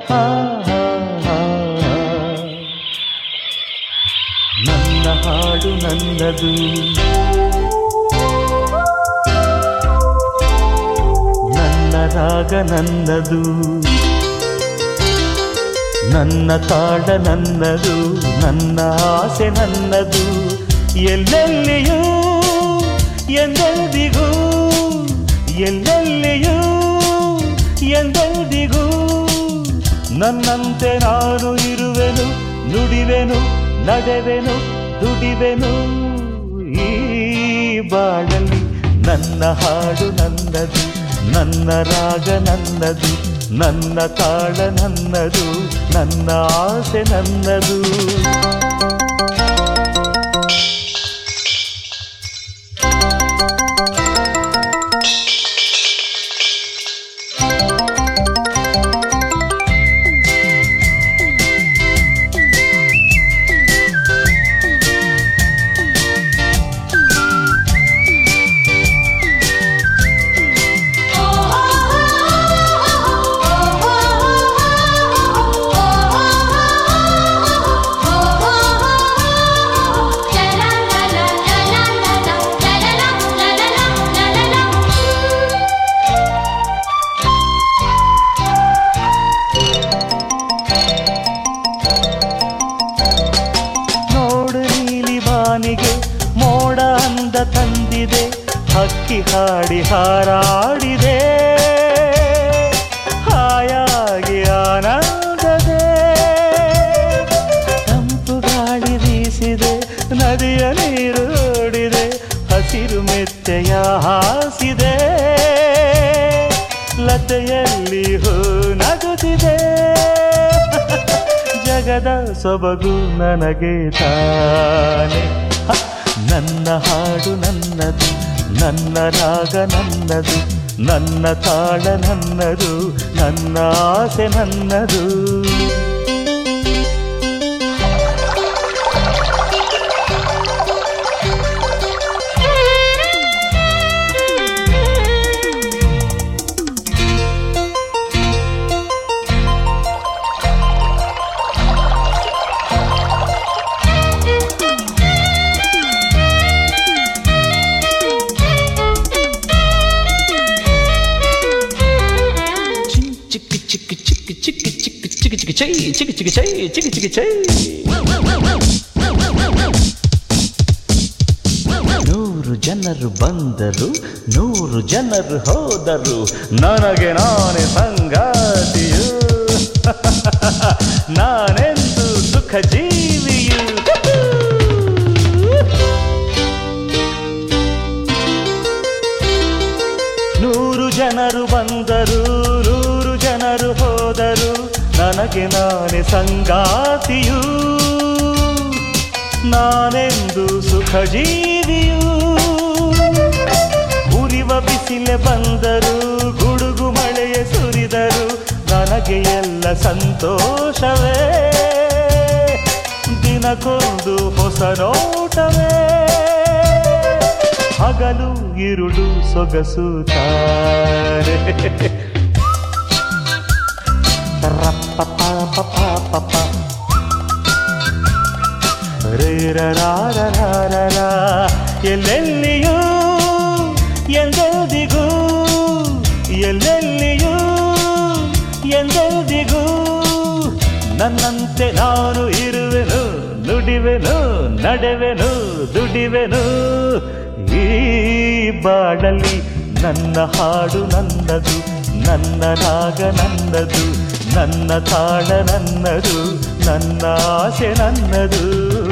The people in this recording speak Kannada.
ಆ, ಆ, ಆ. ನನ್ನ ಹಾಡು ನನ್ನದು ನನ್ನ ರಾಗ ನನ್ನದು ನನ್ನ ತಾಳ ನನ್ನದು ನನ್ನ ಆಸೆ ನನ್ನದು ಎಲ್ಲೆಲ್ಲಿಯೂ ಎಂದೆಂದಿಗೂ ಎಲ್ಲೆಲ್ಲಿಯೂ ಎಂದೆಂದಿಗೂ ನನ್ನಂತೆ ನಾನು ಇರುವೆನು ನುಡಿವೆನು ನಡೆವೆನು ದುಡಿವೆನು ಈ ಬಾಳಲ್ಲಿ ನನ್ನ ಹಾಡು ನನ್ನದು ನನ್ನ ರಾಗ ನನ್ನದು ನನ್ನ ತಾಳ ನನ್ನದು ನನ್ನ ಆಸೆ ನನ್ನದು ನೋಡು ನೀಲಿ ಬಾನಿಗೆ ಮೋಡ ಅಂದ ತಂದಿದೆ ಹಕ್ಕಿ ಹಾಡಿ ಹಾರಾಡಿದೆ ಹಾಯಾಗಿ ಆನಂದದೆ ತಂಪು ಗಾಳಿ ಬೀಸಿದೆ ನದಿಯ ನೀರು ಓಡಿದೆ ಹಸಿರು ಮೆತ್ತೆಯ ಹಾಸಿದೆ ಲತೆಯಲ್ಲಿ ಹೂ ನಗುತ್ತಿದೆ ಜಗದ ಸೊಬಗು ನನಗೆ ತಾನೆ ಹ! ನನ್ನ ಹಾಡು ನನ್ನದು ನನ್ನ ರಾಗ ನನ್ನದು ನನ್ನ ತಾಳ ನನ್ನದು ನನ್ನ ಆಸೆ ನನ್ನದು ಚಿಕ್ಕಿ ಚಿಕ್ಕಿ ಚಿಕ್ಕಿ ಚಿಕ್ಕಿ ಚಿಕ್ಕಿ ಚಿಕ್ಕಿ ಚಿಕ್ಕಿ ಚೈ ಚಿಕ್ಕಿ ಚಿಕ್ಕಿ ಚೈ ಚಿಕ್ಕಿ ಚಿಕ್ಕಿ ಚೈ ನೂರು ಜನರು ಬಂದರು ನೂರು ಜನರು ಹೋದರು ನನಗೆ ನಾನೇ ಸಂಗಾತಿಯು ನಾನೆಂದು ಸುಖ ಜೀವಿಯು ನೂರು ಜನರು ಬಂದರು ನೂರು ಜನರು ಹೋದರು ನನಗೆ ನಾನೇ ಸಂಗಾತಿಯು ನಾನೆಂದು ಸುಖ ಜೀವಿಯು ಉರಿವ ಬಿಸಿಲೆ ಬಂದರು ಗುಡುಗು ಮಳೆಯ ಸುರಿದರು ನನಗೆ ಎಲ್ಲ ಸಂತೋಷವೇ ದಿನಕ್ಕೊಂದು ಹೊಸ ನೋಟವೇ ಹಗಲು ಇರುಳು ಸೊಗಸು ತಾರೆ ರಪ್ಪಪಾಪಪಾಪಪ. ರೇರರಾರರಾರರ. ಎಲ್ಲೆಲ್ಲಿಯೂ ಎಂದೆಂದಿಗೂ ಎಲ್ಲೆಲ್ಲಿಯೂ ಎಂದೆಂದಿಗೂ ನನ್ನಂತೆ ನಾನು ಇರುವೆನು ನುಡಿವೆನು ನಡೆವೆನು ದುಡಿವೆನು ಈ ಬಾಡಲಿ ನನ್ನ ಹಾಡು ನನ್ನದು ನನ್ನ ರಾಗ ನನ್ನದು ನನ್ನ ತಾಳ ನನ್ನದು ನನ್ನ ಆಸೆ ನನ್ನದು